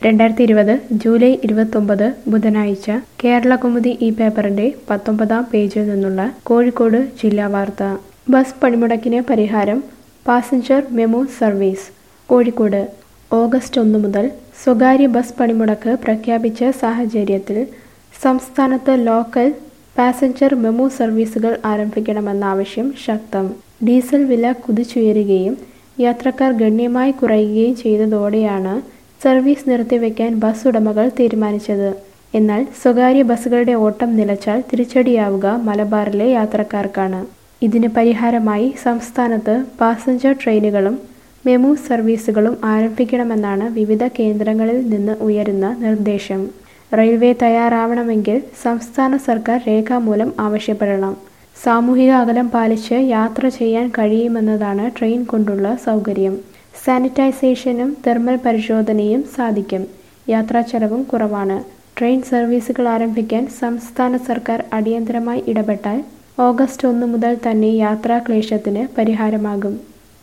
രണ്ടായിരത്തി ഇരുപത് ജൂലൈ ഇരുപത്തൊമ്പത് ബുധനാഴ്ച കേരളകൗമുദി ഈ പേപ്പറിന്റെ പത്തൊമ്പതാം പേജിൽ നിന്നുള്ള കോഴിക്കോട് ജില്ലാ വാർത്ത ബസ് പണിമുടക്കിന് പരിഹാരം passenger MEMU service Kozhikode August ഒന്ന് മുതൽ സ്വകാര്യ ബസ് പണിമുടക്ക് പ്രഖ്യാപിച്ച സാഹചര്യത്തിൽ സംസ്ഥാനത്ത് ലോക്കൽ പാസഞ്ചർ മെമു സർവീസുകൾ ആരംഭിക്കണമെന്ന ആവശ്യം ശക്തം ഡീസൽ വില കുതിച്ചുയരുകയും യാത്രക്കാർ ഗണ്യമായി കുറയുകയും ചെയ്തതോടെയാണ് സർവീസ് നിർത്തിവെക്കാൻ ബസ് ഉടമകൾ തീരുമാനിച്ചത് എന്നാൽ സ്വകാര്യ ബസ്സുകളുടെ ഓട്ടം നിലച്ചാൽ തിരിച്ചടിയാവുക മലബാറിലെ യാത്രക്കാർക്കാണ് ഇതിന് പരിഹാരമായി സംസ്ഥാനത്ത് പാസഞ്ചർ ട്രെയിനുകളും മെമു സർവീസുകളും ആരംഭിക്കണമെന്നാണ് വിവിധ കേന്ദ്രങ്ങളിൽ നിന്ന് ഉയരുന്ന നിർദ്ദേശം റെയിൽവേ തയ്യാറാവണമെങ്കിൽ സംസ്ഥാന സർക്കാർ രേഖാമൂലം ആവശ്യപ്പെടണം സാമൂഹിക അകലം പാലിച്ച് യാത്ര ചെയ്യാൻ കഴിയുമെന്നതാണ് ട്രെയിൻ കൊണ്ടുള്ള സൗകര്യം സാനിറ്റൈസേഷനും തെർമൽ പരിശോധനയും സാധിക്കും യാത്രാച്ചെലവും കുറവാണ് ട്രെയിൻ സർവീസുകൾ ആരംഭിക്കാൻ സംസ്ഥാന സർക്കാർ അടിയന്തരമായി ഇടപെട്ടാൽ ഓഗസ്റ്റ് ഒന്ന് മുതൽ തന്നെ യാത്രാക്ലേശത്തിന് പരിഹാരമാകും